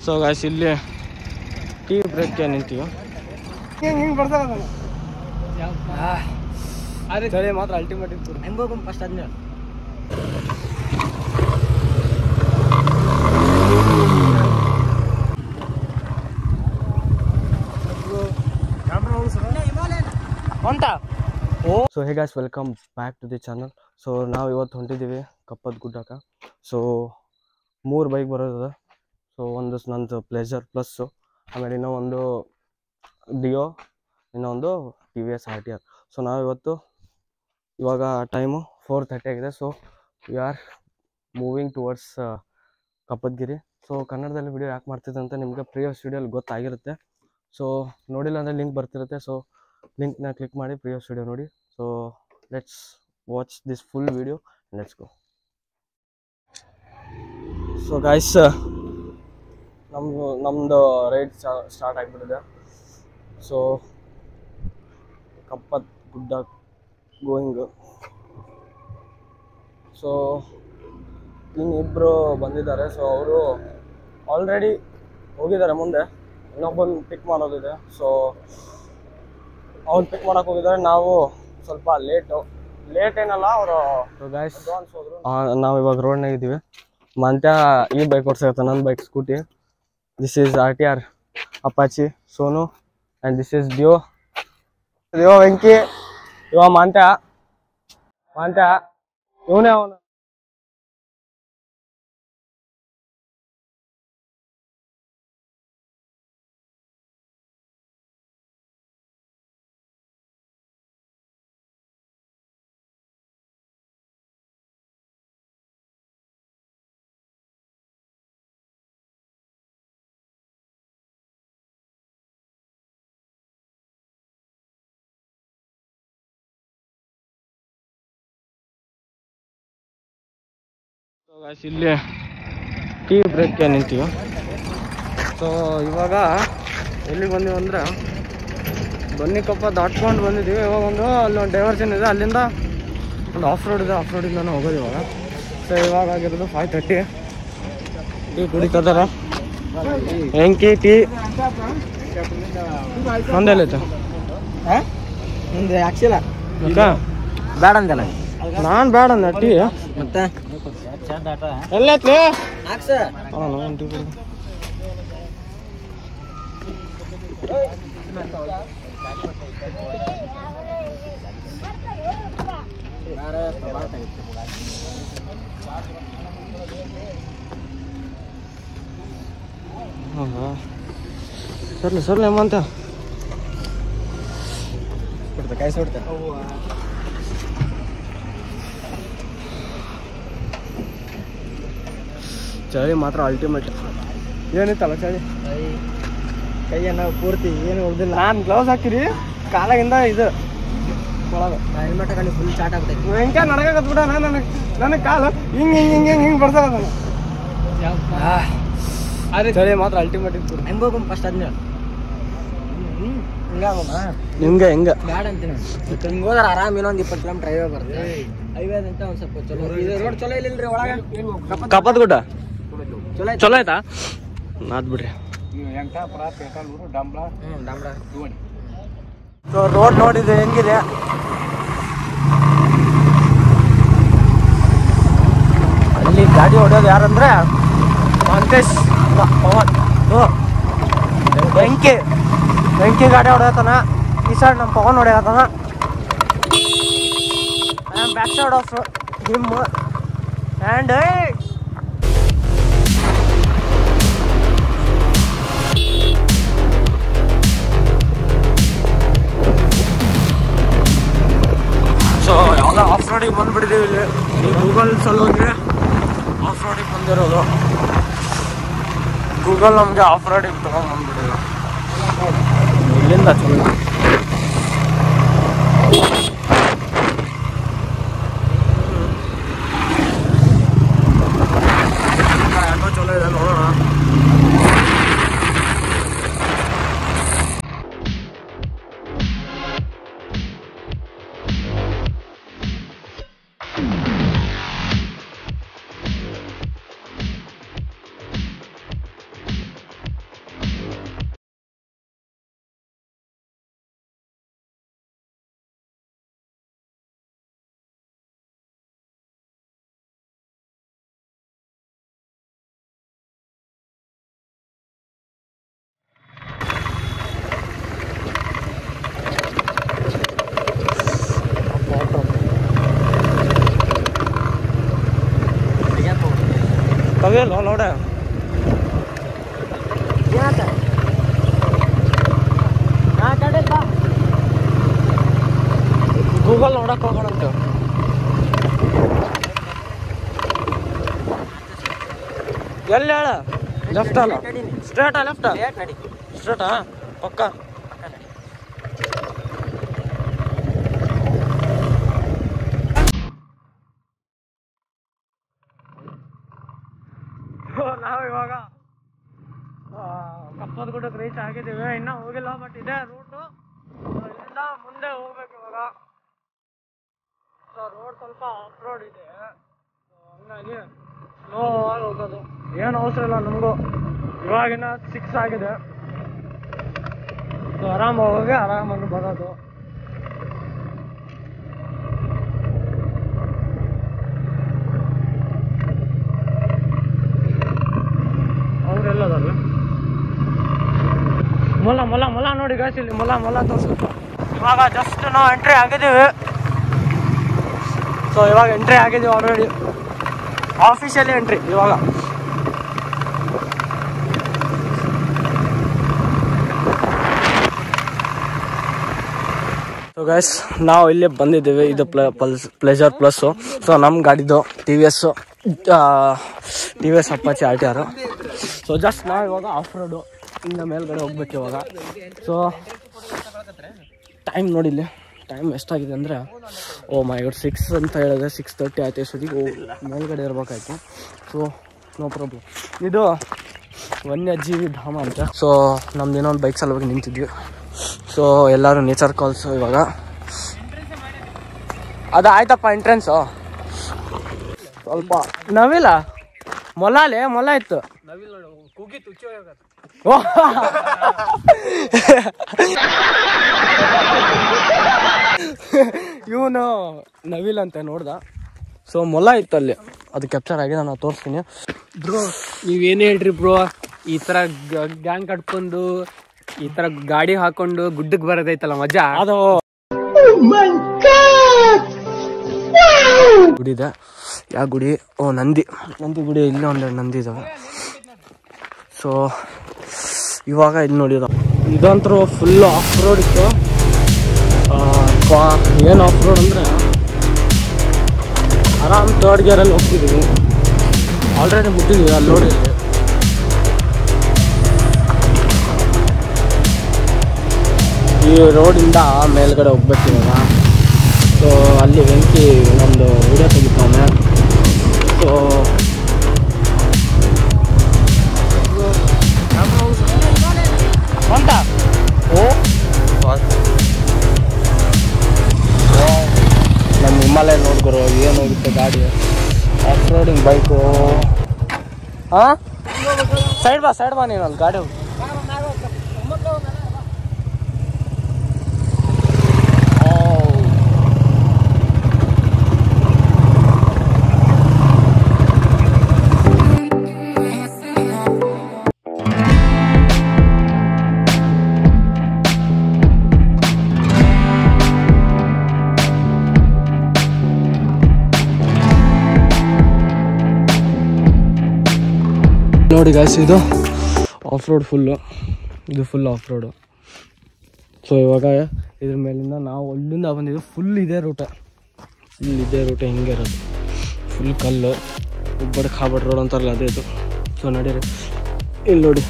So guys ಇಲ್ಲಿ tea ಬ್ರೇಕ್ಗೆ ನಿಂತೀವಿ ಹಿಂಗೆ ಬರ್ತಾರ ಚಳಿ ಮಾತ್ರ ಅಲ್ಟಿಮೇಟ್ ಇತ್ತು ಹೆಂಗ್ ಹೋಗಮ್ ಫಸ್ಟ್ ಅದ್ನ ಹೊಂಟ so hey guys welcome back to the channel so ನಾವು ಇವತ್ತು ಹೊಂಟಿದ್ದೀವಿ ಕಪ್ಪದ ಗುಡ್ಡಕ್ಕೆ ಸೊ ಮೂರು ಬೈಕ್ ಬರೋದದ ಸೊ ಒಂದು ನಂದು ಪ್ಲೆಜರ್ ಪ್ಲಸ್ಸು ಆಮೇಲೆ ಇನ್ನೂ ಒಂದು ಡಿಯೋ ಇನ್ನೊಂದು T V S R T R so ನಾವು ಇವತ್ತು ಇವಾಗ ಟೈಮು ಫೋರ್ ತರ್ಟಿ ಆಗಿದೆ so we are moving towards Kappadgiri so ಕನ್ನಡದಲ್ಲಿ ವಿಡಿಯೋ ಯಾಕೆ ಮಾಡ್ತಿದ್ದೆ ಅಂತ ನಿಮಗೆ ಪ್ರಿವಿಯಸ್ ವಿಡಿಯೋಲಿ ಗೊತ್ತಾಗಿರುತ್ತೆ ಸೊ ನೋಡಿಲ್ಲ ಅಂದರೆ ಲಿಂಕ್ ಬರ್ತಿರುತ್ತೆ ಸೊ ಲಿಂಕ್ನ ಕ್ಲಿಕ್ ಮಾಡಿ ಪ್ರಿವಿಯಸ್ ವಿಡಿಯೋ ನೋಡಿ so let's watch this full video let's go so guys ನಮ್ಮದು ನಮ್ಮದು ರೈಡ್ ಸ್ಟಾರ್ಟ್ ಆಗಿಬಿಟ್ಟಿದೆ so Kappatagudda going so ಇನ್ನಿಬ್ಬರು ಬಂದಿದ್ದಾರೆ ಸೊ ಅವರು ಆಲ್ರೆಡಿ ಹೋಗಿದ್ದಾರೆ ಮುಂದೆ ಇನ್ನೊಬ್ಬನ ಪಿಕ್ ಮಾಡೋದಿದೆ ಸೊ ಅವ್ನು ಪಿಕ್ ಮಾಡಕ್ಕೆ ಹೋಗಿದ್ದಾರೆ ನಾವು ಸ್ವಲ್ಪ ಲೇಟು ಲೇಟ್ ಏನಲ್ಲ ಅವರು ಗಾಯ್ಸ್ ನಾವು ಇವಾಗ ರೋಡ್ನಾಗ ಇದ್ದೀವಿ ಮಂತ್ಯ ಈ ಬೈಕ್ ಓಡ್ಸಕತ್ತ ನನ್ನ bike scooty this is R T R Apache Sonu and this is Dio Dio Venki ಇವ ಮಾಂತ್ಯ ಮಾಂತ್ಯ ಇವನೇ ಅವನು ಸೊ ಗಾಯ್ಸ್ ಇಲ್ಲಿ ಟೀ ಬ್ರೇಕ್ಗೆ ನಿಂತೀವಿ ಸೊ ಇವಾಗ ಎಲ್ಲಿಗೆ ಬಂದೀವಿ ಅಂದ್ರೆ ಬನ್ನಿ ಕಪ್ಪ ದಾಟ್ಕೊಂಡು ಬಂದಿದ್ದೀವಿ ಇವಾಗ ಒಂದು ಅಲ್ಲಿ ಒಂದು ಡೈವರ್ಷನ್ ಇದೆ ಅಲ್ಲಿಂದ ಒಂದು ಆಫ್ ರೋಡ್ ಇದೆ ಆಫ್ ರೋಡಿಂದ ಹೋಗೋದು ಇವಾಗ ಸೊ ಇವಾಗ ಆಗಿರೋದು ಫೈವ್ ತರ್ಟಿ ಟೀ ಕುಡಿತದಾರ ಹೆಂಕಿ ಟೀ ಒಂದೆಲ್ಲೈತೆ ಮುಂದೆ ಹಾಕ್ಸಿಲ್ಲ ಅಕ್ಕ ಬೇಡ ಅಂದಲ್ಲ ನಾನು ಬೇಡ ಅಂದ ಟೀ ಮತ್ತೆ ಎಲ್ಲೈತ್ಲಿ ಹಾಕ್ಸ ಹಾಂ ಟೀ ಕುಡಿ ಹೌದಾ ಸರ್ಲಿ ಸರ್ಲಿ ಅಮ್ಮ ಕಾಯಿ ಸುಡ್ತ ಚಳಿ ಮಾತ್ರ ಅಲ್ಟಿಮೇಟ್ ಏನಿತ್ತಲ್ಲ ಚಳಿ ಕೈಯನ್ನ ಪೂರ್ತಿ ಏನು ಉಳ್ದಿಲ್ಲ ನಾನು ಗ್ಲೌಸ್ ಹಾಕಿರಿ ಕಾಲಾಗಿಂದ ಇದು ಒಳಗೆ ಹೆಲ್ಮೆಟ್ ಹಾಕೊಂಡು ಫುಲ್ ಚಾಟ್ ಆಗ್ತೈತಿ ಹೆಂಗೆ ನಡಗತ್ ಬಿಡ ನನಗೆ ನನಗೆ ಕಾಲು ಹಿಂಗೆ ಹಿಂಗೆ ಹಿಂಗೆ ಹಿಂಗೆ ಹಿಂಗೆ ಬರ್ತಾರ ನಾನು ಚಳಿ ಮಾತ್ರ ಅಲ್ಟಿಮೇಟ್ ಇತ್ತು ಹೆಂಗ್ ಹೋಗಮ್ ಫಸ್ಟ್ ಅದ್ನ ನಿಮ್ಗೆ ಹೆಂಗೆ ಬ್ಯಾಡ ಅಂತೀನಿ ಹಿಂಗ್ ಹೋದ್ರ ಆರಾಮ್ ಇನ್ನೊಂದ್ ಇಪ್ಪತ್ತು ಕಿಲೋಮೀಟರ್ ಹೈವೇ ಬರುತ್ತೆ ಹೈವೇ ಅಂತ ಒಂದ್ ಸ್ವಲ್ಪ ಚಲೋ ಇದು ರೋಡ್ ಚಲೋ ಇಲ್ಲಿಲ್ರಿ ಒಳಗ ಕಪ್ಪದ ಗುಡ್ಡ ಚಲೋ ಐತಿ ಚಲೋ ಆಯ್ತಾ ಆತ್ ಬಿಡ್ರಿ ಹ್ಮ್ ಡಾಮ್ರ ಸೊ ರೋಡ್ ನೋಡಿದೆ ಹೆಂಗಿದೆ ಅಲ್ಲಿ ಗಾಡಿ ಹೊಡೆಯೋದು ಯಾರಂದ್ರೆ ಮಂತೇಶ್ ಪ- ಪವನ್ ಓ ಬೆಂಕಿ ಬೆಂಕಿ ಗಾಡಿ ಹೊಡೆಯತಾನ ಈ ಸೈಡ್ ನಮ್ಮ ಪವನ್ ಹೊಡೆಯತಾನ back side of him and so ಯಾವುದೋ ಆಫ್ ರೋಡಿಗೆ ಬಂದ್ಬಿಟ್ಟಿದ್ದೀವಿ ಇಲ್ಲಿ ಈ ಗೂಗಲ್ ಸಲುವಾಗಿ ಆಫ್ ರೋಡಿಗೆ ಬಂದಿರೋದು ಗೂಗಲ್ ನಮಗೆ ಆಫ್ ರೋಡಿಗೆ ತೊಗೊಂಡ್ಬಂದ್ಬಿಟ್ಟಿದೆ ಇಲ್ಲಿಂದ ಚಲೋ ಯಾಕೋ ಚಲೋ ಇದೆ ನೋಡೋಣ ತಗೋಲ್ಲ ನೋಡ ಏನಾತ ಹಾ ಕಡೆ ಬಾ ಗೂಗಲ್ ನೋಡಕ್ ಹೋಗೋಣಂತ ಎಲ್ಲಿ ಹೇಳ ಲೆಫ್ಟ್ ಅಲ್ಲ ಸ್ಟ್ರೇಟಾ ಲೆಫ್ಟಾ ಲೇಟ್ ನಡಿ ಸ್ಟ್ರೇಟಾ ಪಕ್ಕ ನಾವು ಇವಾಗ ಕಪ್ಪದ ಗುಡ್ಡಕ್ಕೆ ರೀಚ್ ಆಗಿದ್ದೀವಿ ಇನ್ನೂ ಹೋಗಿಲ್ಲ ಬಟ್ ಇದೇ ರೂಟು ಇಲ್ಲಿಂದ ಮುಂದೆ ಹೋಗ್ಬೇಕು ಇವಾಗ ಸೊ ರೋಡ್ ಸ್ವಲ್ಪ ಆಫ್ ರೋಡ್ ಇದೆ ಸೊ ಹಂಗಾಗಿ ಸ್ಲೋ ಆಗಿ ಹೋಗೋದು ಏನು ಅವಸರ ಇಲ್ಲ ನಮಗೂ ಇವಾಗಿನ ಸಿಕ್ಸ್ ಆಗಿದೆ ಸೊ ಆರಾಮ ಹೋಗಿ ಆರಾಮಾಗಿ ಬರೋದು ಅವ್ರೆಲ್ಲದಲ್ಲ ಮೊಲ ಮೊಲ ಮೊಲ ನೋಡಿ ಗಾಯ್ಸ್ ಇಲ್ಲಿ ಮೊಲ ಮೊಲ ತೋರಿಸು ಇವಾಗ ಜಸ್ಟ್ ನಾವು ಎಂಟ್ರಿ ಆಗಿದ್ದೀವಿ ಸೊ ಇವಾಗ ಎಂಟ್ರಿ ಆಗಿದ್ದೀವಿ ಆಲ್ರೆಡಿ ಆಫೀಷಿಯಲಿ ಎಂಟ್ರಿ ಇವಾಗ ಸೊ ಗೈಸ್ ನಾವು ಇಲ್ಲೇ ಬಂದಿದ್ದೀವಿ ಇದು ಪ್ಲ ಪಲ್ಸ್ ಪ್ಲೆಜರ್ ಪ್ಲಸ್ಸು ಸೊ ನಮ್ಮ ಗಾಡಿದು T V S T V S Apache R T R so just ನಾವು ಇವಾಗ ಆಫ್ ರೋಡು ಇನ್ನು ಮೇಲ್ಗಡೆ ಹೋಗ್ಬೇಕು ಇವಾಗ ಸೊ ಟೈಮ್ ನೋಡಿಲ್ಲಿ ಟೈಮ್ ಎಷ್ಟಾಗಿದೆ ಅಂದರೆ ಓ ಮೈ ಗಾಡ್ ಸಿಕ್ಸ್ ಅಂತ ಹೇಳಿದ್ರೆ ಸಿಕ್ಸ್ ತರ್ಟಿ ಆಯ್ತು ಎಷ್ಟೊತ್ತಿಗೆ ಓ ಮೇಲ್ಗಡೆ ಇರ್ಬೇಕಾಯ್ತು ಸೊ ನೋ ಪ್ರಾಬ್ಲಮ್ ಇದು ವನ್ಯಜೀವಿ ಧಾಮ ಅಂತ ಸೊ ನಮ್ದು ಇನ್ನೊಂದು ಬೈಕ್ ಸಲುವಾಗಿ ನಿಂತಿದ್ವಿ ಸೊ ಎಲ್ಲರೂ ನೇಚರ್ ಕಾಲ್ಸ್ ಇವಾಗ ಅದು ಆಯ್ತಪ್ಪ ಎಂಟ್ರೆನ್ಸು ಸ್ವಲ್ಪ ನವಿಲ ಮೊಲಾಲೆ ಮೊಲ ಇತ್ತು ಇವನು ನವಿಲ್ ಅಂತ ನೋಡ್ದ ಸೊ ಮೊಲ ಇತ್ತು ಅಲ್ಲಿ ಅದು ಕ್ಯಾಪ್ಚರ್ ಆಗಿದೆ ನಾನು ತೋರಿಸ್ತೀನಿ ಬ್ರೋ ನೀವೇನು ಹೇಳ್ರಿ ಬ್ರೋ ಈ ತರ ಗ್ಯಾಂಗ್ ಕಟ್ಕೊಂಡು ಈ ತರ ಗಾಡಿ ಹಾಕೊಂಡು ಗುಡ್ಡಕ್ಕೆ ಬರೋದೈತಲ್ಲ ಮಜಾ ಅದು ಗುಡಿ ಇದೆ ಯಾವ ಗುಡಿ ಓ ನಂದಿ ನಂದಿ ಗುಡಿ ಇಲ್ಲಿ ಒಂದೆರಡು ನಂದಿ ಇದಾವೆ ಸೊ ಇವಾಗ ಇದು ನೋಡಿದ ಇದಂತರೂ ಫುಲ್ ಆಫ್ ರೋಡ್ ಇತ್ತು ಏನು ಆಫ್ ರೋಡ್ ಅಂದರೆ ಆರಾಮ್ ಥರ್ಡ್ ಗೇರಲ್ಲಿ ಹೋಗ್ತಿದ್ದೀವಿ ಆಲ್ರೆಡಿ ಮುಟ್ಟಿದ್ದೀವಿ ಅಲ್ಲಿ ನೋಡಿ ಈ ರೋಡಿಂದ ಮೇಲ್ಗಡೆ ಹೋಗ್ಬೇಕು ಇವಾಗ ಸೊ ಅಲ್ಲಿ ವೆಂಕಿ ಒಂದು ವಿಡಿಯೋ ತೆಗಿತಾನೆ ಸೊ ಅಂತ ಓ ನಮ್ಮ ಹಿಮಾಲಯ ನೋಡ್ಕೊರು ಏನು ಹೋಗುತ್ತೆ ಗಾಡಿ ಆಫ್ ರೋಡಿಂಗ್ ಬೈಕು ಹಾಂ ಸೈಡ್ ಬಾ ಸೈಡ್ ಬಾ ನೀನು ಅಲ್ಲಿ ಗಾಡಿ ಹೋಗು ನೋಡಿ ಗಾಯ್ಸ್ ಇದು ಆಫ್ ರೋಡ್ ಫುಲ್ಲು ಇದು ಫುಲ್ ಆಫ್ ರೋಡು ಸೊ ಇವಾಗ ಇದ್ರ ಮೇಲಿಂದ ನಾವು ಅಲ್ಲಿಂದ ಬಂದಿದ್ದು ಫುಲ್ ಇದೇ ರೂಟ ಫುಲ್ ಇದೇ ರೂಟ ಹಿಂಗೆ ಇರೋದು ಫುಲ್ ಕಲ್ಲು ಉಬ್ಬಡ್ ಖಾಬಡ್ ರೋಡ್ ಅಂತಾರಲ್ಲ ಅದೇ ಇದು ಸೊ ನಡೀರಿ ಇಲ್ಲಿ ನೋಡಿ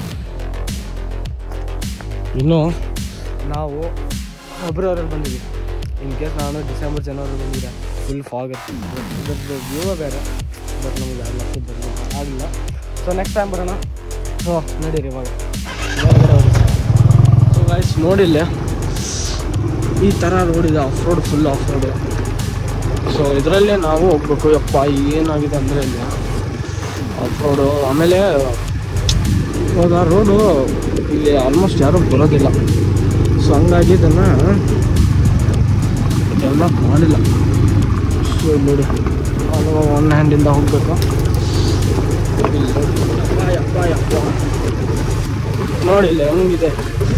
ಇನ್ನು ನಾವು ಫೆಬ್ರವರಿಯಲ್ಲಿ ಬಂದಿದ್ವಿ ಇನ್ ಕೇಸ್ ನಾನು ಡಿಸೆಂಬರ್ ಜನವರಿ ಬಂದಿದ್ದೆ ಫುಲ್ ಫಾಗ್ ಇದ್ರದ್ದು ವ್ಯೂವೇ ಬೇರೆ ಬಟ್ ನಮಗೆ ಎರಡು ಲಕ್ಷ ಬರಲಿಲ್ಲ ಆಗಲಿಲ್ಲ ಸೊ ನೆಕ್ಸ್ಟ್ ಟೈಮ್ ಬರೋಣ ಸೊ ನಡೀರಿ ಇವಾಗ ಮೇಲ್ಗಡೆ ಹೋಗಿ ಸೊ ಗೈಸ್ ನೋಡಿಲ್ಲ ಈ ಥರ ರೋಡ್ ಇದೆ off road full off road so ಇದರಲ್ಲೇ ನಾವು ಹೋಗ್ಬೇಕು ಯಪ್ಪ ಏನಾಗಿದೆ ಅಂದರೆ ಇಲ್ಲಿ ಆಫ್ ರೋಡು ಆಮೇಲೆ ಇವಾಗ ರೋಡು ಇಲ್ಲಿ ಆಲ್ಮೋಸ್ಟ್ ಯಾರೂ ಬರೋದಿಲ್ಲ ಸೊ ಹಂಗಾಗಿ ಇದನ್ನು ಡೆವಲಪ್ ಮಾಡಿಲ್ಲ ಸೊ ಇಲ್ಲಿ ನೋಡಿ ಅದು ಒನ್ ಹ್ಯಾಂಡಿಂದ ಹೋಗಬೇಕು ಇಲ್ಲಿ ನೋಡಿ. ಯಪ್ಪ ಯಪ್ಪ ಯಪ್ಪ ನೋಡಿ ಇಲ್ಲಿ ಹೆಂಗಿದೆ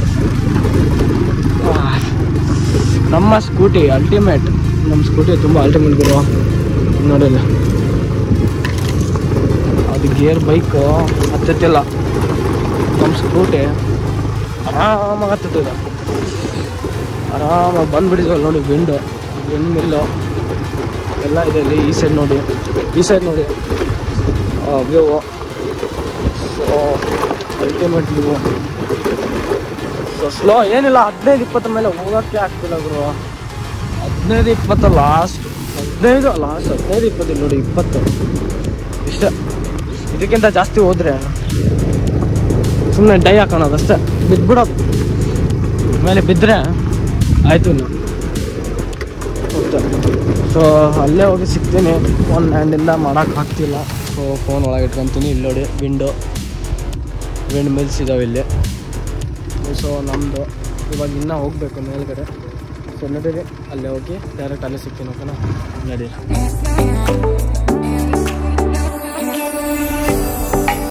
ಆ, ನಮ್ಮ ಸ್ಕೂಟಿ ಅಲ್ಟಿಮೇಟ್ ನಮ್ಮ ಸ್ಕೂಟಿ ತುಂಬ ಅಲ್ಟಿಮೇಟ್ ಗುರು ನೋಡಿಲ್ಲ ಅದು ಗೇರ್ ಬೈಕು ಹತ್ತತ್ತಿಲ್ಲ ನಮ್ಮ ಸ್ಕೂಟಿ ಆರಾಮಾಗಿ ಹತ್ತದ ಆರಾಮಾಗಿ ಬಂದ್ಬಿಟ್ಟಿದ್ವಲ್ಲ ನೋಡಿ ವಿಂಡು ವಿಂಡ್ ಮಿಲ್ಲು ಎಲ್ಲ ಇದೆ ಇಲ್ಲಿ ಈ ಸೈಡ್ ನೋಡಿ ಈ ಸೈಡ್ ನೋಡಿ view so ultimate view so slow ಏನಿಲ್ಲ ಹದಿನೈದು ಇಪ್ಪತ್ತರ ಮೇಲೆ ಹೋಗೋಕ್ಕೆ ಆಗ್ತಿಲ್ಲ ಗುರು ಹದಿನೈದು ಇಪ್ಪತ್ತು ಲಾಸ್ಟ್ ಹದಿನೈದು ಲಾಸ್ಟ್ ಹದಿನೈದು ಇಪ್ಪತ್ತಿಲ್ಲ ನೋಡಿ ಇಪ್ಪತ್ತು ಇಷ್ಟ ಇದಕ್ಕಿಂತ ಜಾಸ್ತಿ ಹೋದ್ರೆ ಸುಮ್ಮನೆ ಡೈ ಹಾಕೋಣದು ಅಷ್ಟೇ ಬಿದ್ಬಿಡೋದು ಮೇಲೆ ಬಿದ್ದರೆ ಆಯಿತು ಇನ್ನು ಸೊ ಅಲ್ಲೇ ಹೋಗಿ ಸಿಗ್ತೀನಿ ಒಂದು ಹ್ಯಾಂಡಿಂದ ಮಾಡೋಕೆ ಆಗ್ತಿಲ್ಲ ಸೊ ಫೋನ್ ಒಳಗೆ ಇಟ್ಕೊತೀನಿ ಇಲ್ಲಿ ನೋಡಿ ವಿಂಡೋ ವಿಂಡ್ ಮಿಲ್ಸ್ ಇದಾವೆ ಇಲ್ಲಿ ಸೊ ನಮ್ಮದು ಇವಾಗ ಇನ್ನೂ ಹೋಗಬೇಕು ಮೇಲ್ಗಡೆ ಸೊ ನಡೀರಿ ಅಲ್ಲೇ ಹೋಗಿ ಡೈರೆಕ್ಟ್ ಅಲ್ಲೇ ಸಿಗ್ತೀನಿ ಓಕೆನಾ ನಡೀರಿ